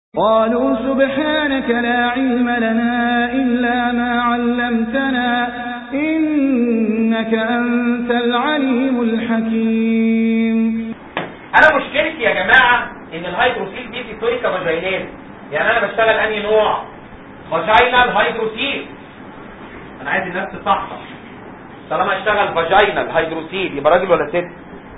قالوا سبحانك لا علم لنا إلا ما علمتنا إنك أنت العليم الحكيم انا مشكلتي يا جماعه ان الهيدروسيل دي في توريكا فاجينال يعني انا بشتغل انهي نوع فاجينال هيدروسيل انا عايز الناس تصحصح طالما اشتغل فاجينال هيدروسيل يبقى راجل ولا ست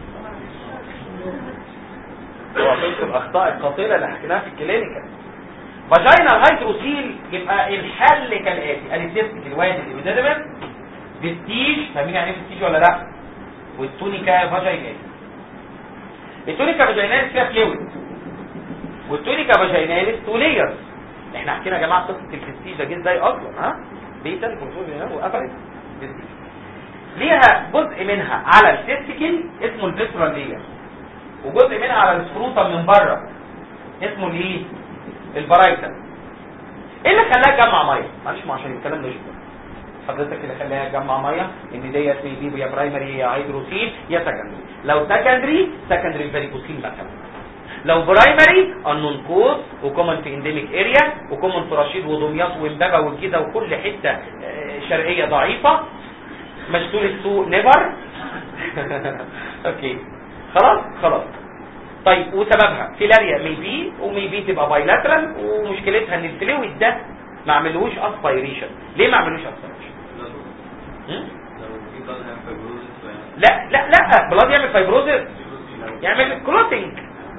وقلت الاخطاء الخطيره اللي حكيناها في الكلينيكال فاجينال هيدروسيل يبقى الحل كالاتي الاسيستيك الوادي الابيديدمس بالتيج فاهمين يعني ايه بالتيج ولا لا والتونيكا فاجينال التونيكا فاجيناليس فيها فلويد والتونيكا فاجيناليس تو لايرز احنا حكينا يا جماعه قصه الفستيج ده جه ازاي اصلا ها بيتا الكونسول هنا وقفلت فستيج ليها جزء منها على التستيكل اسمه الفيسرال لاير وجزء منها على السكروتم من بره اسمه الايه البرايتال ايه اللي خلاها تجمع ميه معلش ما عشان الكلام ده جدا حضرتك اللي خلاها تجمع ميه ان ديت دي يا برايمري يا هيدروسيل يا سكندري لو سكندري سكندري فاريكوسيل مثلا لو برايمري النون كوز وكومن في انديميك اريا وكومن في رشيد ودمياط وامبابه والجيزه وكل حته آه، شرقيه ضعيفه مشتول السوق نيفر اوكي خلاص خلاص طيب وسببها فيلاريا ميبي وميبي تبقى بايلاترال ومشكلتها ان الفلويد ده ما عملوش اسبيريشن ليه ما عملوش اسبيريشن لا لا لا بلاد يعمل فايبروزس يعمل كلوتنج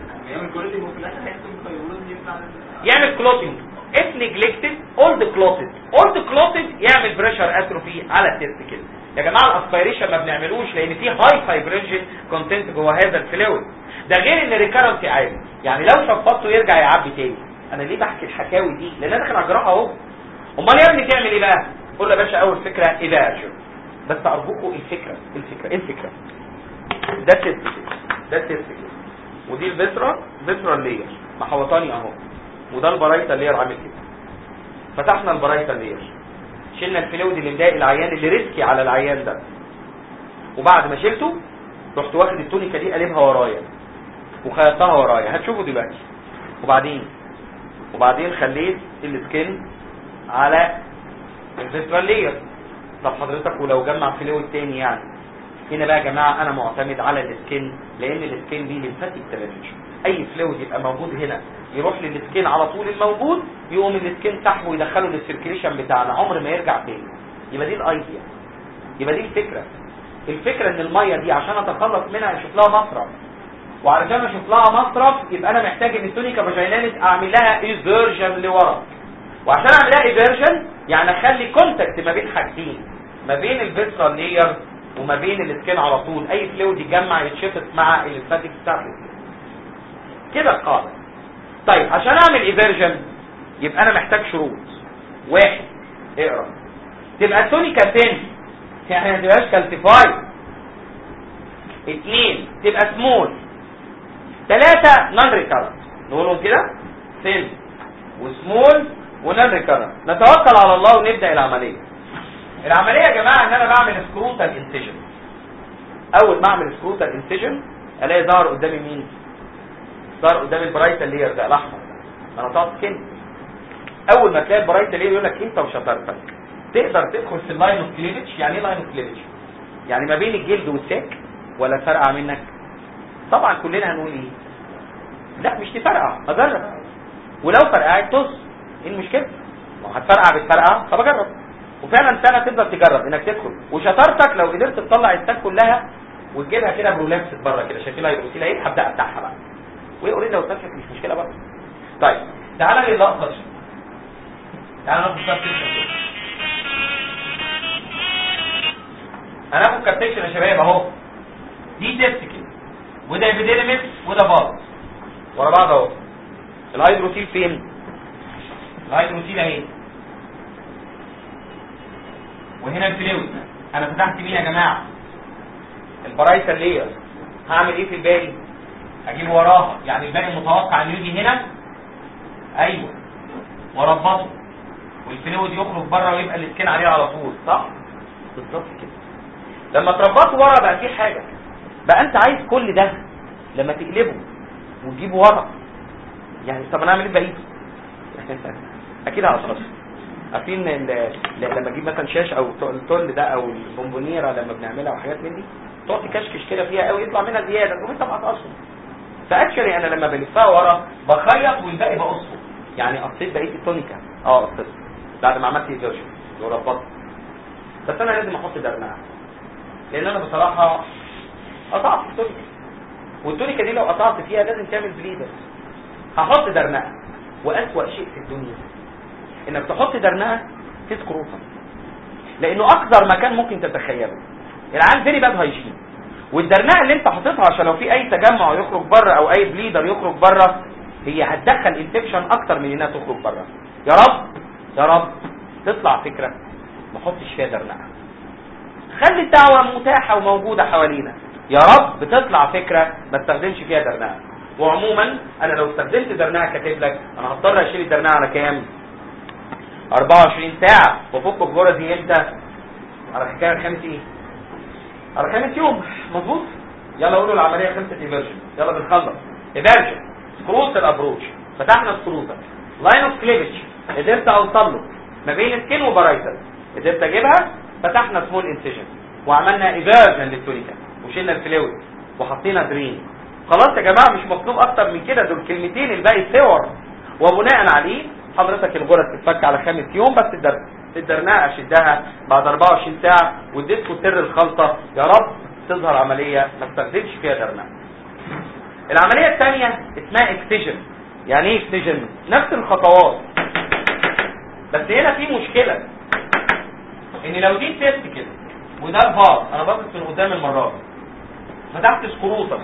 يعمل كلوتنج if neglected old clotted old clotted يعمل بريشر اتروفي على التستيكل يا جماعه الاسبيريشن ما بنعملوش لان في هاي فايبريشن كونتنت جوه هذا الفلويد ده غير ان ريكارنسي عالي يعني لو شفطته يرجع يعبي تاني انا ليه بحكي الحكاوي دي لان انا داخل على الجراحه اهو امال يا ابني تعمل ايه بقى قول له يا باشا اول فكره ايفارجن بس ارجوكوا الفكره الفكره ايه الفكره ده تستيكل ده تستيكل ودي الفيسرا فيسرا لير محوطاني اهو وده البرايتا لير عامل كده فتحنا البرايتا لير شلنا الفلويد اللي مضايق العيان اللي ريسكي على العيان ده وبعد ما شلته رحت واخد التونيكا دي قلبها ورايا وخيطتها ورايا هتشوفوا دلوقتي وبعدين وبعدين خليت السكين على الفيسرال لير طب حضرتك ولو جمع فلويد تاني يعني هنا بقى يا جماعه انا معتمد على السكين لان السكين دي ليمفاتيك ترانزيشن اي فلويد يبقى موجود هنا يروح للسكين على طول الموجود يقوم السكين سحبه ويدخله للسيركيليشن بتاعنا عمر ما يرجع تاني يبقى دي الايديا يبقى دي الفكره الفكره ان الميه دي عشان اتخلص منها اشوف لها مصرف وعلشان اشوف لها مصرف يبقى انا محتاج ان التونيكا فاجيناليس اعمل لها ايفيرجن لورا وعشان اعمل لها ايفيرجن يعني اخلي كونتاكت ما بين حاجتين ما بين الفيسرال لير وما بين السكين على طول اي فلويد يتجمع يتشفط مع الليمفاتيك ستابلس كده القاعده طيب عشان اعمل ايفيرجن يبقى انا محتاج شروط واحد اقرا تبقى التونيكا تن يعني ما تبقاش كالسيفايد اثنين تبقى سمول ثلاثة نون ريكارنت نقولهم كده سن وسمول ونون ريكارنت نتوكل على الله ونبدا العمليه العمليه يا جماعه ان انا بعمل سكروتال انسيجن اول ما اعمل سكروتال انسيجن الاقي ظهر قدامي مين ظهر قدامي البرايتال لير ده الاحمر ده انا طاط سكن اول ما تلاقي البرايتال لير يقول لك انت وشطارتك تقدر تدخل في اللاين اوف كليفج يعني ايه لاين اوف كليفج يعني ما بين الجلد والساك ولا فرقع منك طبعا كلنا هنقول ايه لا مش تفرقع اجرب ولو فرقعت طز ايه المشكله ما هو هتفرقع بتفرقع طب اجرب وفعلا سنه تقدر تجرب انك تدخل وشطارتك لو قدرت تطلع الساك كلها وتجيبها كده برولابس بره كده شايفينها هيدروسيل اهي هبدا افتحها بقى وايه اوريدي لو اتفتحت مش مشكله بقى طيب تعالى للقطه دي تعالى ناخد كابتكشن هناخد كابتكشن يا شباب اهو دي تستكل وده ابيديرمس وده باظ ورا بعض اهو الهيدروسيل فين الهيدروسيل اهي وهنا الفلويد انا فتحت مين يا جماعه البرايتال لير هعمل ايه في الباقي هجيب وراها يعني الباقي متوقع انه يجي هنا ايوه واربطه والفلويد يخرج بره ويبقى الاسكين عليه على طول صح بالظبط كده لما تربطه ورا بقى في حاجه بقى انت عايز كل ده لما تقلبه وتجيبه ورا يعني طب انا اعمل ايه بقيته اكيد هقصقصه عارفين ال- ل- لما اجيب مثلا شاش او ت- التل ده او البونبونيره لما بنعملها وحاجات من دي تقعد تكشكش كده فيها قوي يطلع منها زياده تقوم انت مقصقصه فاكشلي انا لما بلفها ورا بخيط والباقي بقصه يعني قصيت بقيه التونيكا اه قصيت بعد ما عملت ايفيرجن وربطت بس انا لازم احط درنقه لان انا بصراحه قطعت التونيكا والتونيكا دي لو قطعت فيها لازم تعمل بليدر هحط درنقه واسوأ شيء في الدنيا انك تحط درنقه في سكروتم لانه اكثر مكان ممكن تتخيله العيال فيري باد هايجين والدرنقه اللي انت حاططها عشان لو في اي تجمع يخرج بره او اي بليدر يخرج بره هي هتدخل انفكشن اكتر من انها تخرج بره يا رب يا رب تطلع فكره ما احطش فيها درنقه خلي الدعوه متاحه وموجوده حوالينا يا رب تطلع فكره ما استخدمش فيها درنقه وعموما انا لو استخدمت درنقه كاتب لك انا هضطر اشيل الدرنقه على كام 24 ساعه وفك الجرة دي امتى على الحكايه الخامس ايه على خامس يوم مظبوط يلا قولوا العمليه خمسه ايفرجن يلا بنخلص ايفرجن سكروت الابروش فتحنا سكروتا لاين اوف كليفج قدرت اوصل له ما بين سكين وبرايتال قدرت اجيبها فتحنا سمول انسيجن وعملنا ايفرجن للتونيكا وشلنا الفلويد وحطينا درين خلاص يا جماعه مش مطلوب اكتر من كده دول كلمتين الباقي صور وبناء عليه حضرتك الغرز تتفك على خامس يوم بس الدر الدرناء اشدها بعد 24 ساعه واديتكم سر الخلطه يا رب تظهر عمليه ما استخدمش فيها درناء العمليه الثانيه اسمها اكسجن يعني ايه اكسجن نفس الخطوات بس هنا في مشكله ان لو دي تيست كده وده الفاز انا باصص من قدام المره دي فتحت سكروتم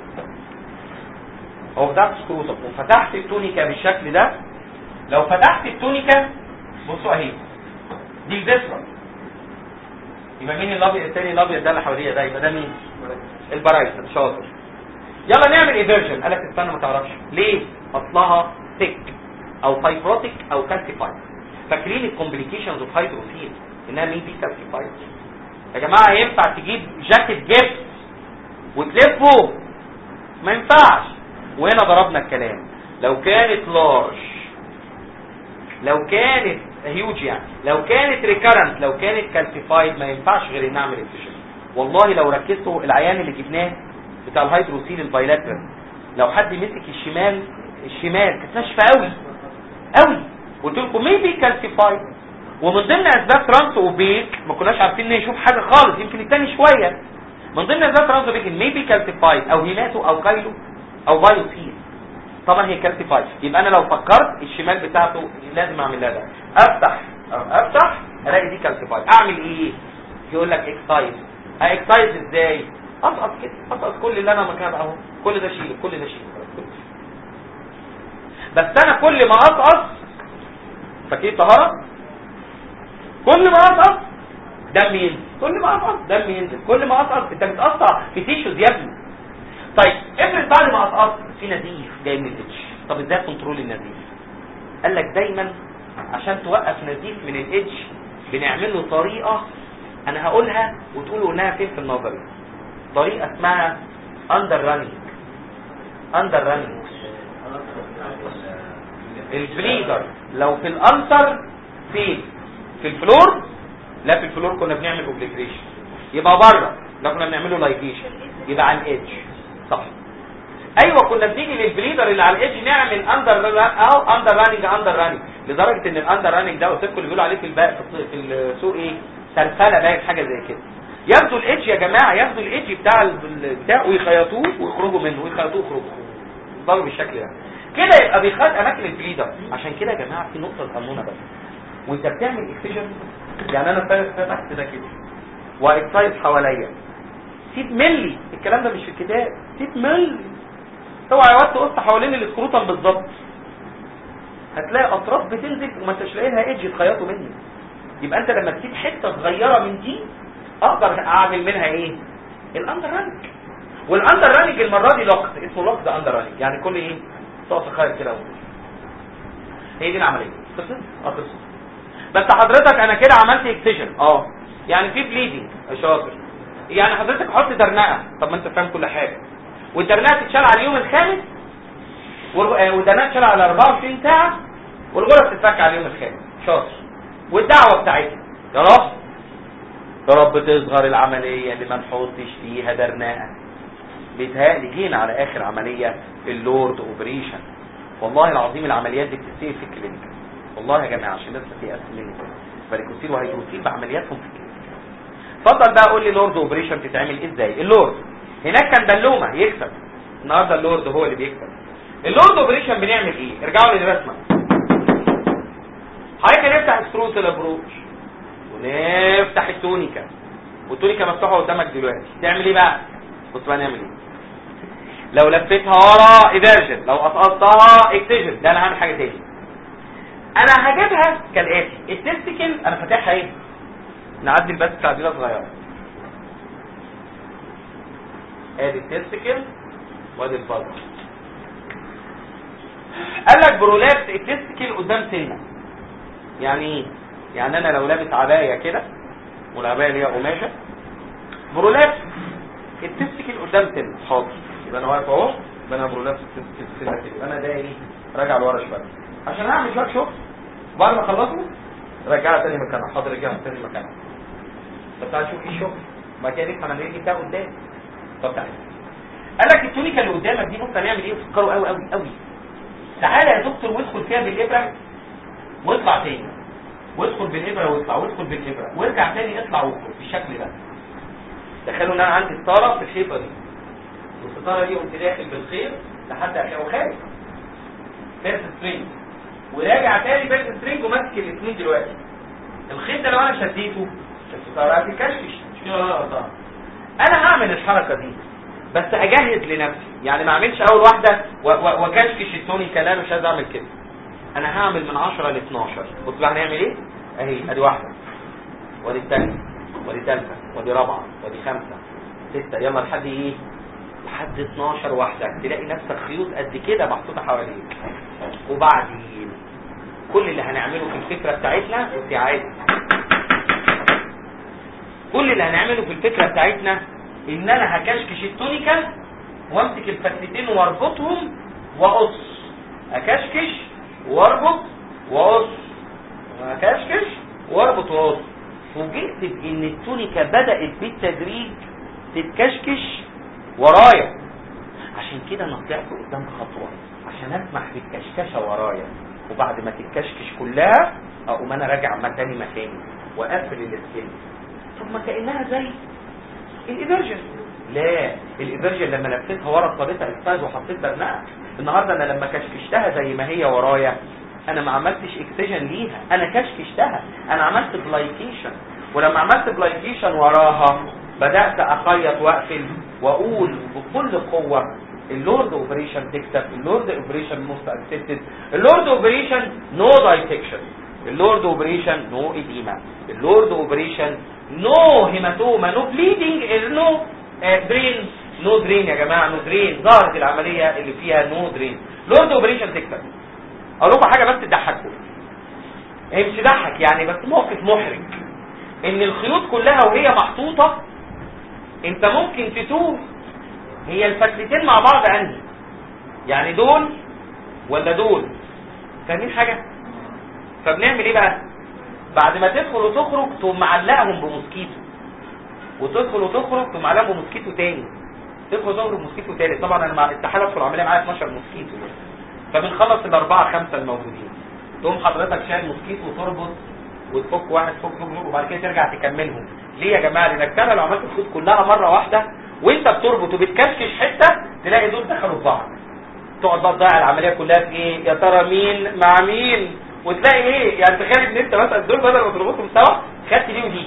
او فتحت سكروتم وفتحت التونيكا بالشكل ده لو فتحت التونيكا بصوا اهي دي الفيسرا يبقى مين الابيض التاني الابيض ده اللي حواليها ده يبقى ده مين البرايسن شاطر يلا نعمل ايفيرجن قالك استنى ما تعرفش ليه اصلها ثيك او فايبروتيك او كالسيفايد فاكرين الكومبليكيشنز اوف هيدروفيل انها مين دي كالسيفايد يا جماعه ينفع تجيب جاكيت جبس وتلفه ما ينفعش وهنا ضربنا الكلام لو كانت لارج لو كانت هيوج يعني لو كانت ريكارنت لو كانت كالسيفايد ما ينفعش غير ان اعمل انفيشن والله لو ركزتوا العيان اللي جبناه بتاع الهيدروسيل البايلاترال لو حد مسك الشمال الشمال كانت ناشفه قوي قوي قلت لكم ميبي كالسيفايد ومن ضمن اسباب ترانس اوبيك ما كناش عارفين نشوف حاجه خالص يمكن التاني شويه من ضمن اسباب ترانس اوبيك ميبي كالسيفايد او هيماتو او كايلو او بايوسيل طبعا هي كالسيفايد يبقى انا لو فكرت الشمال بتاعته لازم اعمل لها ده افتح افتح الاقي دي كالسيفايد اعمل ايه يقول لك اكسايز اكسايز ازاي اسقط كده اسقط كل اللي انا مكان اهو كل ده شيله كل ده شيله كل ده شيله. بس انا كل ما اسقط فاكرين طهاره كل ما اسقط دم ينزل كل ما اسقط دم ينزل كل ما اسقط انت بتقطع في تيشوز يا ابني طيب افرض بعد ما اسقطت في نزيف جاي من الاتش طب ازاي كنترول النزيف قال لك دايما عشان توقف نزيف من الاتش بنعمل له طريقه انا هقولها وتقولوا قلناها فين في النظري طريقه اسمها اندر رانينج اندر رانينج البليدر لو في الالسر فين في الفلور لا في الفلور كنا بنعمل اوبليتريشن يبقى بره لا كنا بنعمله لايجيشن يبقى على الايدج صح ايوه كنا بنيجي للبليدر اللي على الايدج نعمل اندر او اندر راننج اندر راننج لدرجه ان الاندر راننج ده قلت لكم اللي بيقولوا عليه في الباقي في السوق ايه سرسله باين حاجه زي كده ياخدوا الايدج يا جماعه ياخدوا الايدج بتاع ال- بتاع ويخيطوه ويخرجوا منه ويخيطوه ويخرجوا يفضلوا بالشكل ده كده يبقى بيخيط اماكن البليدر عشان كده يا جماعه في نقطه قانونه بس وانت بتعمل اكسجن يعني انا فتحت ده كده واكسايز حواليا سيب ملي الكلام ده مش في الكتاب سيب ملي اوعى يا واد تقص حوالين الاسكروتم بالظبط هتلاقي اطراف بتنزل وما انتش لاقي لها ايدج يتخيطوا مني يبقى انت لما تسيب حته صغيره من دي اقدر اعمل منها ايه الاندر رانج والاندر رانج المره دي لقط اسمه لقط اندر رانج يعني كل ايه تقف تخيط كده وكده. هي دي العمليه خلصت اه خلصت بس حضرتك انا كده عملت اكسجن اه يعني في بليدنج يا شاطر يعني حضرتك حط درنقه طب ما انت فاهم كل حاجه والدرنقه تتشال على اليوم الخامس والر- آه، والدرنقه تتشال على 24 ساعه والغرز تتفك على اليوم الخامس شاطر والدعوه بتاعتنا يا رب يا رب تصغر العمليه اللي ما نحطش فيها درناءه بيتهيألي جينا على اخر عمليه في اللورد اوبريشن والله العظيم العمليات دي بتتسيب في الكلينيك والله يا جماعه عشان الناس تيأس مني فاريكوسيل وهيدروسيل بعملياتهم في الكلينيك اتفضل بقى قول لي لورد اوبريشن بتتعمل ازاي اللورد هناك كان دلومه يكسب النهارده اللورد هو اللي بيكسب اللورد اوبريشن بنعمل ايه ارجعوا للرسمه حضرتك نفتح سكروت الابروش ونفتح التونيكا والتونيكا مفتوحه قدامك دلوقتي تعمل ايه بقى بص بقى نعمل ايه لو لفيتها ورا ايفرجن لو قصقصتها اكتيجن ده انا هعمل حاجه تاني انا هجيبها كالاتي التستيكل انا فاتحها ايه نعدل بس تعديله صغيره ادي التستيكل وادي البلط قال لك برولابس التستيكل قدام سنه يعني ايه يعني انا لو لابس عبايه كده والعبايه اللي هي قماشه برولابس التستيكل قدام سنه حاضر يبقى انا واقف اهو يبقى انا برولابس التستيكل سنه كده يبقى انا ده ايه راجع لورا شويه عشان اعمل شويه شغل بعد ما اخلصه رجعها تاني مكانها حاضر رجعها تاني مكانها طب تعالى شوف ايه الشغل بعد كده نفهم انا ايه بتاع قدام طب تعالى قال لك التونيكا اللي قدامك دي بص هنعمل ايه فكروا قوي قوي قوي تعالى يا دكتور وادخل فيها بالابره واطلع تاني وادخل بالابره واطلع وادخل بالابره وارجع تاني اطلع واخرج بالشكل ده تخيلوا ان انا عندي ستاره في الشيبه دي والستاره دي قمت داخل بالخير لحد اخر وخارج بيرس سترينج وراجع تاني بيرس سترينج وماسك الاثنين دلوقتي الخيط ده لو انا شديته الستاره هتتكشكش مش كده ولا غلطان انا هعمل الحركه دي بس اجهز لنفسي يعني ما اعملش اول واحده واكشكش التوني كلام مش عايز اعمل كده انا هعمل من 10 ل 12 بص بقى هنعمل ايه اهي ادي واحده وادي الثانيه وادي ثالثه وادي رابعه وادي خمسه سته يلا لحد ايه لحد 12 واحده تلاقي نفسك خيوط قد كده محطوطه حواليك وبعدين كل اللي هنعمله في الفكره بتاعتنا بص يا عادي كل اللي هنعمله في الفكره بتاعتنا ان انا هكشكش التونيكا وامسك الفتلتين واربطهم واقص اكشكش واربط واقص اكشكش واربط واقص فوجئت بان التونيكا بدات بالتدريج تتكشكش ورايا عشان كده انا طلعت قدام خطوه عشان اسمح بالكشكشه ورايا وبعد ما تتكشكش كلها اقوم انا راجع مكاني مكاني واقفل السكين طب ما كانها زي الايفرجن لا الايفرجن لما لفيتها ورا اضطريت استاذ وحطيت برنامج النهارده انا لما كشكشتها زي ما هي ورايا انا ما عملتش اكسجن ليها انا كشكشتها انا عملت بلايكيشن ولما عملت بلايكيشن وراها بدات اخيط واقفل واقول بكل قوه اللورد اوبريشن تكسب اللورد اوبريشن موست اكسبتد اللورد اوبريشن نو دايتكشن اللورد اوبريشن نو اديما اللورد اوبريشن نو هيماتوما نو بليدنج نو درين نو درين يا جماعه نو درين ظهرت العمليه اللي فيها نو درين لورد اوبريشن تكسب اقول لكم حاجه بس تضحككم هي مش تضحك يعني بس موقف محرج ان الخيوط كلها وهي محطوطه انت ممكن تتوه هي الفتلتين مع بعض انهي يعني دول ولا دول فاهمين حاجه فبنعمل ايه بقى بعد ما تدخل وتخرج تقوم معلقهم بموسكيتو وتدخل وتخرج تقوم معلقهم بموسكيتو تاني تدخل وتخرج بموسكيتو تالت طبعا انا مع استحاله ادخل العمليه معايا 12 موسكيتو يعني فبنخلص الاربعه خمسه الموجودين تقوم حضرتك شايل موسكيتو وتربط وتفك واحد فك فك فك وبعد كده ترجع تكملهم ليه يا جماعه لانك انا لو عملت الخيوط كلها مره واحده وانت بتربط وبتكشكش حته تلاقي دول دخلوا في بعض تقعد بقى تضيع العمليه كلها في ايه يا ترى مين مع مين وتلاقي ايه يعني تخيل ان انت مثلا دول بدل ما تربطهم سوا خدت دي ودي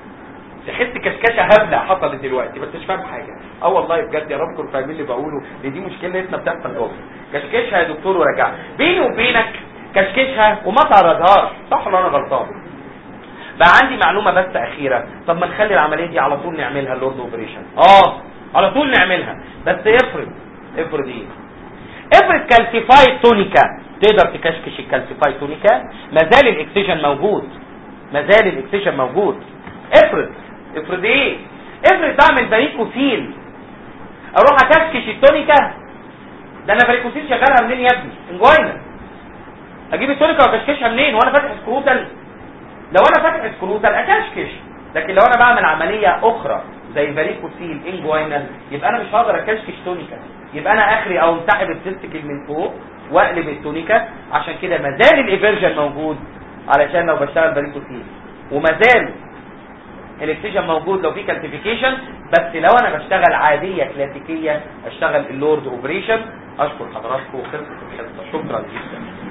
تحس كشكشه هبله حصلت دلوقتي بس مش فاهم حاجه اه والله بجد يا رب تكونوا فاهمين اللي بقوله ان دي مشكلتنا بتحصل جوه كشكشها يا دكتور ورجع بيني وبينك كشكشها وما تعرضهاش صح ولا انا غلطان بقى عندي معلومه بس اخيره طب ما نخلي العمليه دي على طول نعملها اللورد اوبريشن اه على طول نعملها بس افرض افرض ايه افرض كالسيفايد تونيكا تقدر تكشكش الكالسيفايد تونيكا ما زال الاكسجين موجود ما زال الاكسجين موجود افرض افرض ايه افرض بعمل باريكوسيل اروح اكشكش التونيكا ده انا باريكوسيل شغالها منين يا ابني انجوينا اجيب التونيكا واكشكشها منين وانا فاتح سكروتال لو انا فاتح سكروتال اكشكش لكن لو انا بعمل عمليه اخرى زي فاريكوسيل انجوينال يبقى انا مش هقدر اكشكش تونيكا يبقى انا اخري او انسحب التستكل من فوق واقلب التونيكا عشان كده ما زال الايفرجن موجود علشان لو بشتغل فاريكوسيل وما زال الاكسجين موجود لو في كالسيفيكيشن بس لو انا بشتغل عاديه كلاسيكيه اشتغل اللورد اوبريشن اشكر حضراتكم وخلصت الحصه شكرا جدا